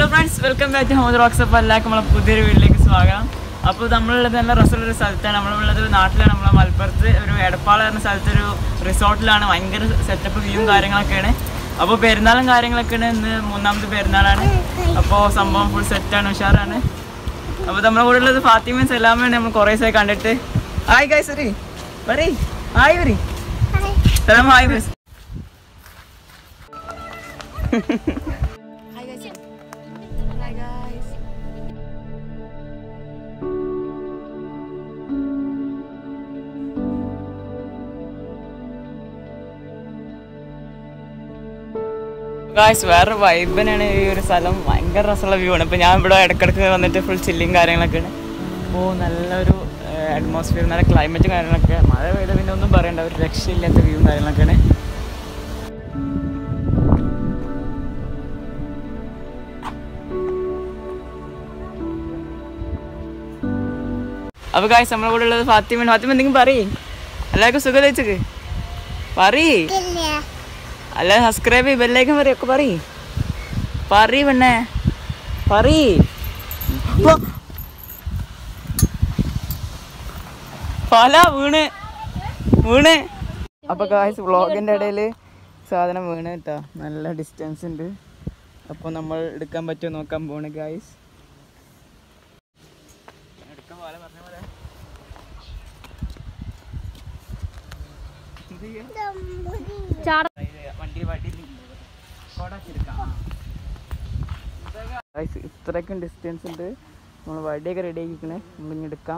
Hello friends welcome back to home rocks അപ്പോൾ എല്ലാവർക്കും നമ്മളെ പുതിയൊരു വീട്ടിലേക്ക് സ്വാഗതം അപ്പോൾ നമ്മളുള്ളത് നല്ല രസമുള്ളൊരു സ്ഥലത്താണ് നമ്മളുള്ളത് നാട്ടിലാണ് നമ്മളെ മലപ്പുറത്ത് ഒരു എടപ്പാള എന്ന സ്ഥലത്തൊരു റിസോർട്ടിലാണ് ഭയങ്കര സെറ്റപ്പ് വ്യൂവും കാര്യങ്ങളൊക്കെയാണ് അപ്പോൾ പെരുന്നാളും കാര്യങ്ങളൊക്കെയാണ് ഇന്ന് മൂന്നാമത് പെരുന്നാളാണ് അപ്പോൾ സംഭവം ഫുൾ സെറ്റാണ് ഉഷാറാണ് അപ്പോൾ നമ്മുടെ കൂടെ ഉള്ളത് ഫാത്തിമയും സലാമയാണ് നമ്മൾ കുറേ ദിവസമായി കണ്ടിട്ട് ഹായ് ഗായ് സരി വരി ഹായ് വരി സലാം ഹായ് ബസ് Hi guys. Hi guys. Guys വേറെ വൈബിനാണ് ഈ ഒരു സ്ഥലം ഭയങ്കര രസമുള്ള വ്യൂ ആണ് ഇപ്പോൾ ഞാൻ ഇവിടെ ഇടയ്ക്കിടയ്ക്ക് വന്നിട്ട് ഫുൾ ചില്ലിങ് കാര്യങ്ങളൊക്കെയാണ് അപ്പോൾ നല്ലൊരു അറ്റ്മോസ്ഫിയർ നല്ല ക്ലൈമറ്റും കാര്യങ്ങളൊക്കെ മഴ പെയ്ത പിന്നെ ഒന്നും പറയണ്ട ഒരു രക്ഷയില്ലാത്ത വ്യൂവും കാര്യങ്ങളൊക്കെയാണ് അപ്പോൾ ഗായ്സ് നമ്മളെ കൂടെ ഉള്ളത് ഫാത്തിമ ഫാത്തിമ എന്തെങ്കിലും പറയേ എല്ലാവർക്കും സുഖം വെച്ചക്ക് പറയേ അല്ല സബ്സ്ക്രൈബ് ചെയ്യ് ബെല്ലേക്കും പറയും ഒക്കെ പറയ് പറയ് പെണ്ണേ പറയ് ഓ. പല വീണ് വീണ് അപ്പൊ ഗായ്സ് വ്ളോഗിന്റെ ഇടയിൽ സാധനം വീണ് കേട്ടോ നല്ല ഡിസ്റ്റൻസ് ഉണ്ട് അപ്പോൾ നമ്മൾ എടുക്കാൻ പറ്റുമോ നോക്കാൻ പോണ് ഗായ്സ് എടുക്കാൻ പോലെ പറഞ്ഞ പോലെ എന്ത് ചെയ്യാ? വണ്ടി വണ്ടി ഇത്രയൊക്കെ ഡിസ്റ്റൻസ് ഉണ്ട് നമ്മൾ വടിയൊക്കെ റെഡി ആക്കിക്കണേ നമ്മളിങ്ങ് എടുക്കാം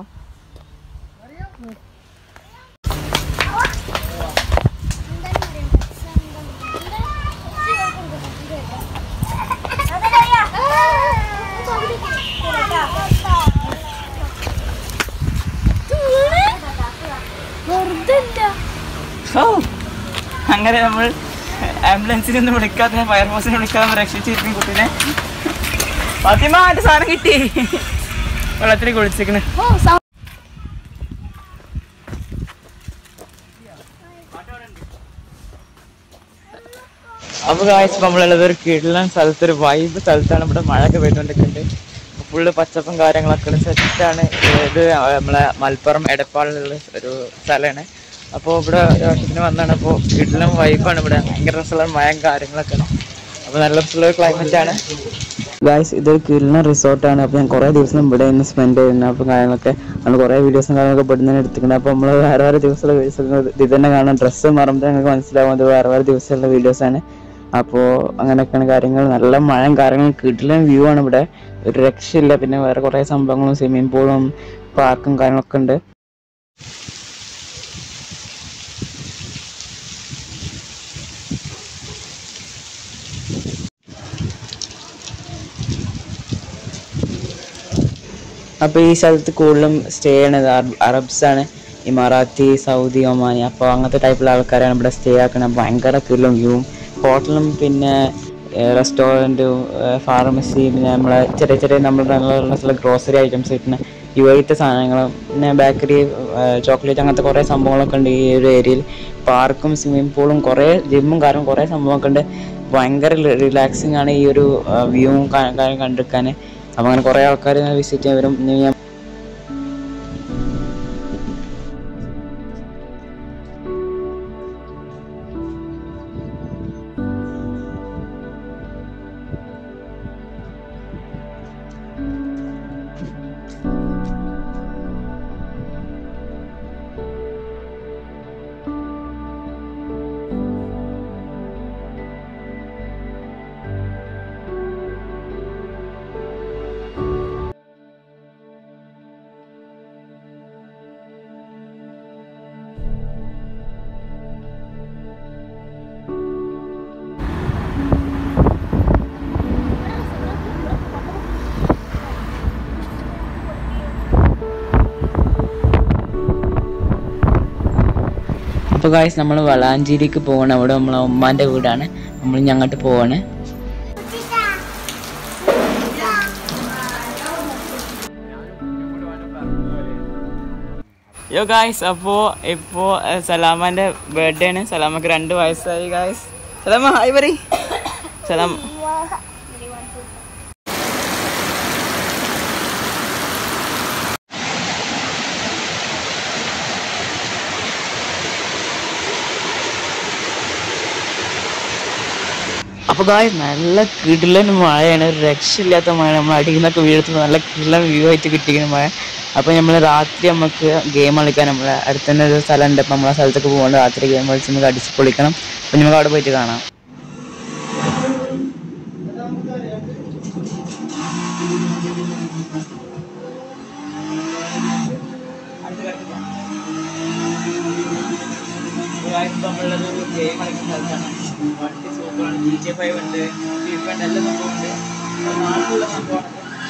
ഓ അങ്ങനെ നമ്മൾ ആംബുലൻസിനെ ഒന്നും വിളിക്കാതെ ഫയർഫോഴ്സിനെ വിളിക്കാതെ രക്ഷിച്ചിരിക്കും കുട്ടീനെ ഫാത്തിമ എന്റെ സാധനം കിട്ടി വെള്ളത്തിൽ കുളിച്ചിരിക്കണ് അപ്പൊ കാഴ്ച നമ്മളുള്ളത് ഒരു കിടലൻ സ്ഥലത്ത് ഒരു വൈബ് സ്ഥലത്താണ് ഇവിടെ മഴയൊക്കെ പെയ്തുകൊണ്ടിരിക്കുന്നുണ്ട് ഫുള്ള് പച്ചപ്പും കാര്യങ്ങളൊക്കെ സെറ്റാണ് ഇത് നമ്മളെ മലപ്പുറം എടപ്പാളിലുള്ള ഒരു സ്ഥലമാണ് അപ്പോൾ ഇവിടെ ഒരു വർഷത്തിന് വന്നാണ് അപ്പോൾ കിടലൻ വൈബാണ് ഇവിടെ ഭയങ്കര രസമുള്ള മഴയും കാര്യങ്ങളൊക്കെയാണ് അപ്പോൾ നല്ല രസമുള്ള ഒരു ക്ലൈമറ്റ് ആണ് ഗായ്സ് ഇതൊരു കിൽന റിസോർട്ടാണ് അപ്പോൾ ഞാൻ കുറേ ദിവസം ഇവിടെ നിന്ന് സ്പെൻഡ് ചെയ്യുന്നത് അപ്പോൾ കാര്യങ്ങളൊക്കെ നമ്മൾ കുറേ വീഡിയോസും കാര്യങ്ങളൊക്കെ ഇവിടെ നിന്ന് എടുത്തിട്ടുണ്ട് അപ്പോൾ നമ്മൾ വേറെ വേറെ ദിവസമുള്ള വീഡിയോസ് ഇത് തന്നെ കാണാം ഡ്രസ്സ് മാറുമ്പോൾ ഞങ്ങൾക്ക് മനസ്സിലാവും അത് വേറെ വേറെ ദിവസമുള്ള വീഡിയോസാണ് അപ്പോൾ അങ്ങനെയൊക്കെയാണ് കാര്യങ്ങൾ നല്ല മഴയും കാര്യങ്ങളും കിട്ടില്ല വ്യൂ ആണ് ഇവിടെ ഒരു രക്ഷയില്ല പിന്നെ വേറെ കുറേ സംഭവങ്ങളും സ്വിമ്മിംഗ് പൂളും പാർക്കും കാര്യങ്ങളൊക്കെ ഉണ്ട് അപ്പോൾ ഈ സ്ഥലത്ത് കൂടുതലും സ്റ്റേ ചെയ്യണത് അറബ്സ് ആണ് ഇമറാത്തി സൗദി ഒമാനി അപ്പോൾ അങ്ങനത്തെ ടൈപ്പിലുള്ള ആൾക്കാരാണ് ഇവിടെ സ്റ്റേ ആക്കുന്നത് ഭയങ്കര കിലും വ്യൂവും ഹോട്ടലും പിന്നെ റെസ്റ്റോറൻറ്റും ഫാർമസി പിന്നെ നമ്മളെ ചെറിയ ചെറിയ നമ്മുടെ നല്ല ചില ഗ്രോസറി ഐറ്റംസ് കിട്ടുന്ന യുവൈത്തെ സാധനങ്ങളും പിന്നെ ബേക്കറി ചോക്ലേറ്റ് അങ്ങനത്തെ കുറേ സംഭവങ്ങളൊക്കെ ഉണ്ട് ഈ ഒരു ഏരിയയിൽ പാർക്കും സ്വിമ്മിംഗ് പൂളും കുറേ ജിമ്മും കാര്യം കുറേ സംഭവമൊക്കെ ഉണ്ട് ഭയങ്കര റിലാക്സിങ് ആണ് ഈ ഒരു വ്യൂവും കാര്യം കണ്ടെടുക്കാൻ അപ്പോൾ അങ്ങനെ കുറേ ആൾക്കാർ വിസിറ്റ് ചെയ്യാൻ വരും ഇനി ഞാൻ അപ്പോൾ ഗായ്സ് നമ്മൾ വളാഞ്ചേരിക്ക് പോകണം അവിടെ നമ്മളെ ഉമ്മാൻ്റെ വീടാണ് നമ്മൾ ഇനി അങ്ങോട്ട് പോവാണ് യോ ഗായ്സ് അപ്പോൾ ഇപ്പോൾ സലാമാൻ്റെ ബർത്ത്ഡേ ആണ് സലാമക്ക് രണ്ട് വയസ്സായി ഗായ്സ് സലാമ ഹായ് പറ സലാം അപ്പോൾ ഗായ് നല്ല കിടിലൻ മഴയാണ് ഒരു രക്ഷയില്ലാത്ത മഴ നമ്മൾ അടിയിൽ നിന്നൊക്കെ വീഴത്തുന്ന നല്ല കിടിലൻ വ്യൂ ആയിട്ട് കിട്ടിയിരിക്കുന്ന മഴ അപ്പോൾ നമ്മൾ രാത്രി നമുക്ക് ഗെയിം കളിക്കാൻ നമ്മളെ അടുത്ത് തന്നെ ഒരു സ്ഥലമുണ്ട് അപ്പോൾ നമ്മളെ സ്ഥലത്തൊക്കെ പോകുകൊണ്ട് രാത്രി ഗെയിം കളിച്ച് നമുക്ക് അടിച്ച് പൊളിക്കണം അപ്പോൾ നമുക്ക് അവിടെ പോയിട്ട് കാണാം നമ്മളുള്ളത് ഗെയിം കളിക്കുന്ന സ്ഥലത്താണ് വണ്ടി സൂപ്പറാണ് ജി ടി ഫൈവ് ഉണ്ട് ഫിഫ ഉണ്ട് എല്ലാ സംഭവമുണ്ട് നാട്ടിലുള്ള സംഭവമാണ്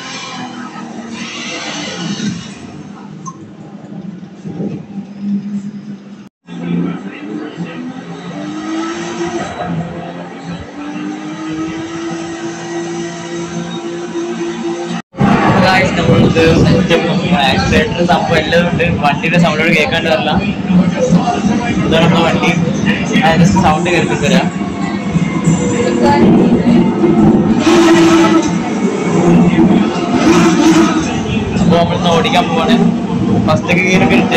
ആക്സിഡന്റിന്റെ സംഭവം എല്ലാം ഉണ്ട് വണ്ടിയുടെ സൗണ്ടോട് കേൾക്കാണ്ട് വരില്ല ഇതാണ് നമ്മുടെ വണ്ടി അതിന്റെ സൗണ്ട് കേൾക്കി തരാം അപ്പൊ നമ്മളിന്ന് ഓടിക്കാൻ പോവാണ് ഫസ്റ്റ് ഗിയറൊക്കെ ഇട്ട്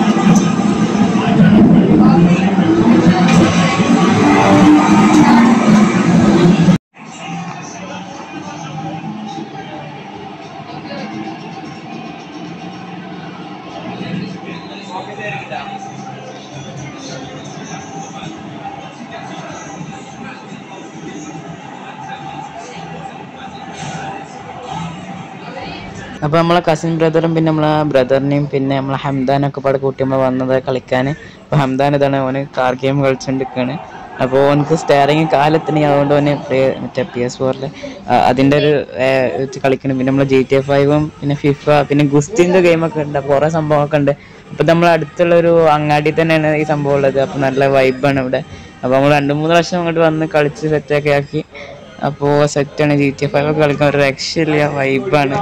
അപ്പോൾ നമ്മളെ കസിൻ ബ്രദറും പിന്നെ നമ്മളെ ബ്രദറിനെയും പിന്നെ നമ്മളെ ഹംദാനൊക്കെ പാടെ കൂട്ടി നമ്മൾ വന്നത് കളിക്കാൻ അപ്പോൾ ഹംദാൻ ഇതാണ് ഓന് കാർ ഗെയിം കളിച്ചുകൊണ്ടിരിക്കുകയാണ് അപ്പോൾ ഓനക്ക് സ്റ്റെയറിങ് കാലെത്തണി അതുകൊണ്ട് ഓന് പ്ലേ- മറ്റേ പി എസ് ഫോറിൽ അതിൻ്റെ ഒരു ഏർ, ഇത് കളിക്കണം പിന്നെ നമ്മളെ ജി ടി എ ഫൈവും പിന്നെ ഫിഫ പിന്നെ ഗുസ്തിൻ്റെ ഗെയിമൊക്കെ ഉണ്ട് അപ്പോൾ കുറേ സംഭവമൊക്കെ ഉണ്ട് അപ്പോൾ നമ്മൾ അടുത്തുള്ള ഒരു അങ്ങാടി തന്നെയാണ് ഈ സംഭവം ഉള്ളത് അപ്പോൾ നല്ല വൈബാണ് ഇവിടെ അപ്പോൾ നമ്മൾ രണ്ട് മൂന്ന് പ്രാവശ്യം അങ്ങോട്ട് വന്ന് കളിച്ച് സെറ്റൊക്കെ ആക്കി അപ്പോൾ സെറ്റാണ് ജി ടി എ ഫൈവ് ഒക്കെ കളിക്കാൻ ഒരു രക്ഷയില്ല വൈബാണ്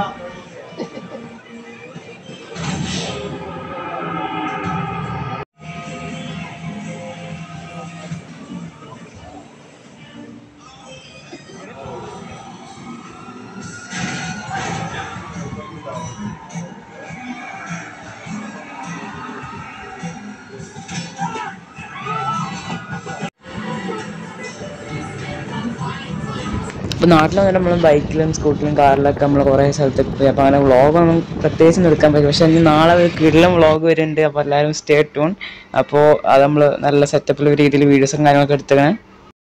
ഇപ്പൊ നാട്ടിൽ വന്നിട്ട് നമ്മൾ ബൈക്കിലും സ്കൂട്ടിലും കാറിലൊക്കെ നമ്മൾ കുറേ സ്ഥലത്തൊക്കെ പോയി അപ്പോൾ അങ്ങനെ വ്ളോഗൊന്നും പ്രത്യേകിച്ച് എടുക്കാൻ പറ്റും പക്ഷെ ഇനി നാളെ ഒരു കിടിലം വ്ളോഗ് വരുന്നുണ്ട് അപ്പോൾ എല്ലാവരും സ്റ്റേ ട്യൂൺ അപ്പോൾ അത് നമ്മൾ നല്ല സെറ്റപ്പിൽ രീതിയിൽ വീഡിയോസും കാര്യങ്ങളൊക്കെ എടുത്തേക്കണേ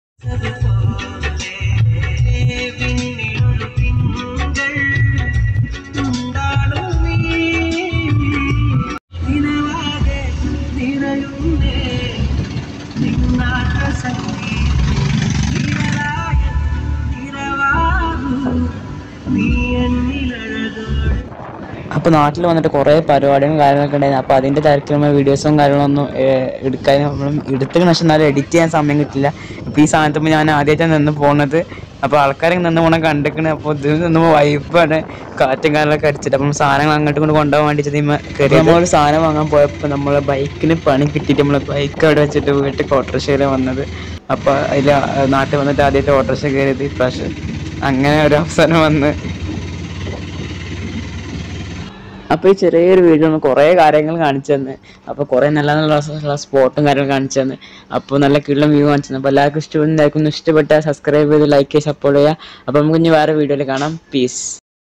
അപ്പോൾ നാട്ടിൽ വന്നിട്ട് കുറേ പരിപാടികളും കാര്യങ്ങളൊക്കെ ഉണ്ടായിരുന്നു അപ്പോൾ അതിൻ്റെ തിരക്കിലുള്ള വീഡിയോസും കാര്യങ്ങളൊന്നും ഏഹ്, എടുക്കാൻ നമ്മൾ എടുത്തതിന് പക്ഷെ എന്നാലും എഡിറ്റ് ചെയ്യാൻ സമയം കിട്ടില്ല ഇപ്പോൾ ഈ സാധനത്തുമ്പോൾ ഞാൻ ആദ്യമായിട്ടാണ് നിന്ന് പോകുന്നത് അപ്പോൾ ആൾക്കാരെ നിന്ന് പോകണം കണ്ടിക്കണേ അപ്പോൾ ഇതിൽ നിന്ന് വൈബാണ് കാറ്റും കാലൊക്കെ അടിച്ചിട്ട് അപ്പം സാധനങ്ങൾ അങ്ങോട്ടും ഇങ്ങോട്ട് കൊണ്ടുപോകാൻ വേണ്ടി കയറി നമ്മളൊരു സാധനം വാങ്ങാൻ പോയപ്പോൾ നമ്മളെ ബൈക്കിന് പണി കിട്ടിയിട്ട് നമ്മൾ ബൈക്ക് അവിടെ വെച്ചിട്ട് വീട്ടിൽ ഓട്ടോറിക്ഷയിൽ വന്നത് അപ്പോൾ അതിൽ നാട്ടിൽ വന്നിട്ട് ആദ്യമായിട്ട് ഓട്ടോറിക്ഷ കയറിയത് ഇപ്രാവശ്യം അങ്ങനെ ഒരു അവസാനം വന്ന് അപ്പോൾ ഈ ചെറിയൊരു വീഡിയോ നമ്മൾ കുറേ കാര്യങ്ങൾ കാണിച്ചു തന്നെ അപ്പോൾ കുറേ നല്ല നല്ല സ്പോട്ടും കാര്യങ്ങളും കാണിച്ചു തന്നെ അപ്പോൾ നല്ല കിള്ളം വ്യൂ കാണിച്ചു തന്നെ അപ്പോൾ എല്ലാവർക്കും ഇഷ്ടപ്പെടുന്നതായിരിക്കും ഇഷ്ടപ്പെട്ടാൽ സബ്സ്ക്രൈബ് ചെയ്ത് ലൈക്ക് ചെയ്ത് സപ്പോർട്ട് ചെയ്യുക അപ്പോൾ നമുക്ക് ഇനി വേറെ വീഡിയോയിൽ കാണാം പീസ്